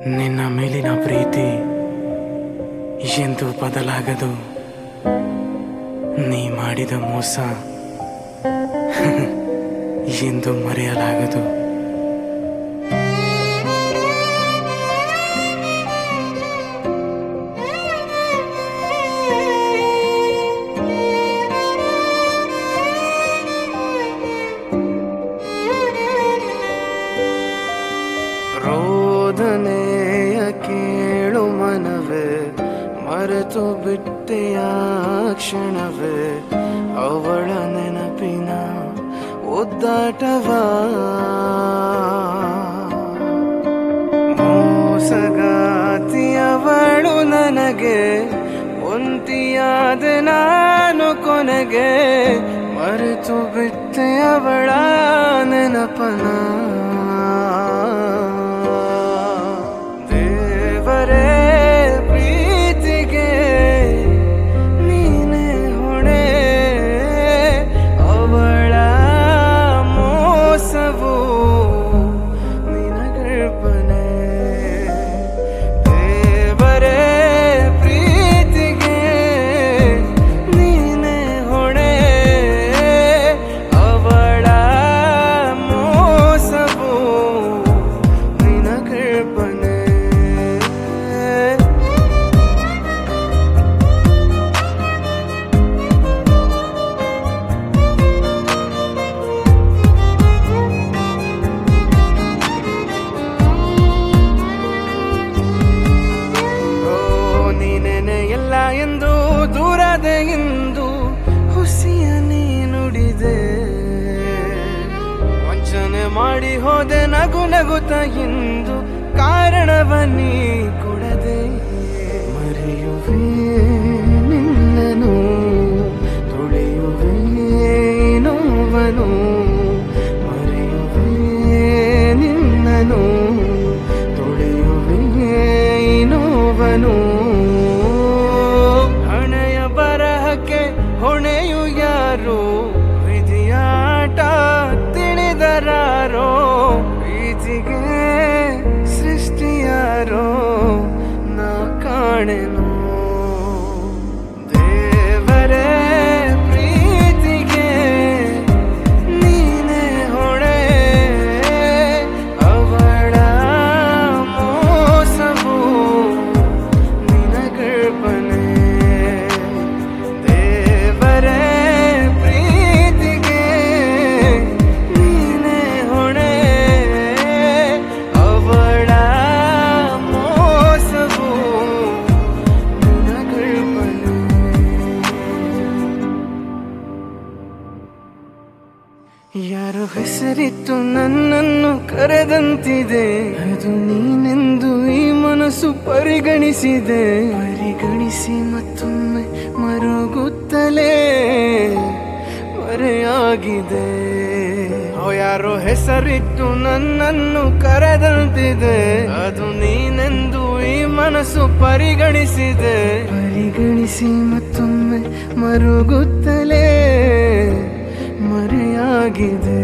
ನಿನ್ನ ಮೇಲಿನ ಪ್ರೀತಿ ಎಂದು ಬದಲಾಗದು ನೀ ಮಾಡಿದ ಮೋಸ ಎಂದು ಮರೆಯಲಾಗದು ರೋದನೆಯ ಕೇಳು ಮನವೇ ಮರೆತು ಬಿಟ್ಟೆಯ ಕ್ಷಣವೇ ಅವಳ ನೆನಪಿನ ಒದ್ದಾಟವ ಮೋಸಗಾತಿಯವಳು ನನಗೆ ಒಂಟಿಯಾದ ನಾನು ಕೊನೆಗೆ ಮರೆತು ಬಿಟ್ಟೆ ಅವಳ ನೆನಪನ ದೇವರೇ ಪ್ರೀತಿಗೆ ನೀನೇ ಹೊಣೆ ಅವಳ ಮೋಸವು ನಿನಗರ್ಪಣೆ ದೇವರೇ ಪ್ರೀತಿಗೆ ನೀನೇ ಹೊಣೆ ಅವಳ ಮೋಸವು ನಿನಗರ್ಪಣೆ ಓ ನೀನೇನೆ ಎಲ್ಲ ಎಂದು ದೂರದ ಎಂದು ಹುಸಿಯ ನೀ ನುಡಿದೆ ವಂಚನೆ ಮಾಡಿ ಹೋದೆ ನಗು ನಗುತ್ತ ಎಂದು ಕಾರಣವ ನೀ ಕೊಡದೆ ಮರೆಯುವೆ ನಿನ್ನನು ತುಳಿಯುವೆ ನೋವನು ಮರೆಯುವೆ ನಿನ್ನನು ತುಳಿಯುವೆ ನೋವನು ಹಣೆಯ ಬರಹಕ್ಕೆ ಹೊಣೆಯು ಯಾರು ವಿಧಿಯಾಟ ತಿಳಿದರಾರೋ ಪ್ರೀತಿಗೆ ಸೃಷ್ಟಿಯಾರೋ ನಾ ಕಾಣೆನು ದೇವರೇ ಪ್ರೀತಿಗೆ ನೀನೇ ಹೊಣೆ ಅವಳ ಮೋಸವು ನಿನಗರ್ಪಣೆ ದೇವರೇ ಪ್ರೀತಿಗೆ ನೀನೇ ಹೊಣೆ ಅವಳ ಮೋಸವು ನಿನಗರ್ಪಣೆ ಯಾರೋ ಹೆಸರಿಟ್ಟು ನನ್ನನ್ನು ಕರೆದಂತಿದೆ ಅದು ನೀನೆಂದು ಈ ಮನಸ್ಸು ಪರಿಗಣಿಸಿದೆ ಪರಿಗಣಿಸಿ ಮತ್ತೊಮ್ಮೆ ಮರುಗುತ್ತಲೇ ಮರೆಯಾಗಿದೆ ಓ ಯಾರೋ ಹೆಸರಿಟ್ಟು ನನ್ನನ್ನು ಕರೆದಂತಿದೆ ಅದು ನೀನೆಂದು ಈ ಮನಸ್ಸು ಪರಿಗಣಿಸಿದೆ ಪರಿಗಣಿಸಿ ಮತ್ತೊಮ್ಮೆ ಮರುಗುತ್ತಲೇ ಮರೆಯಾಗಿದೆ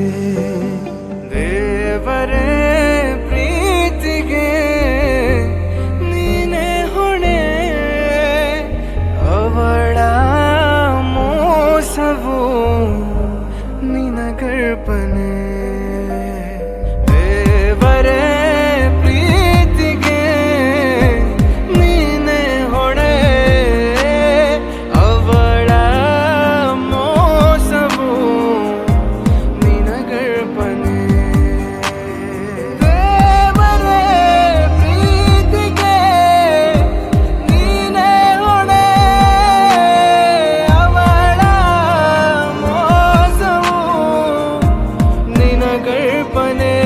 ದೇವರೇ ಪ್ರೀತಿಗೆ ನೀನೇ ಹೊಣೆ ಅವಳ ಮೋಸವು ನಿನಗರ್ಪಣೆ ದೇವರೇ ಪ್ರೀತಿಗೆ ನೀನೇ ಹೊಣೆ ಅವಳ ಮೋಸವು ನಿನಗರ್ಪಣೆ ದೇವರೇ ಪ್ರೀತಿಗೆ ನೀನೇ ಹೊಣೆ ಅವಳ ಮೋಸವು ನಿನಗರ್ಪಣೆ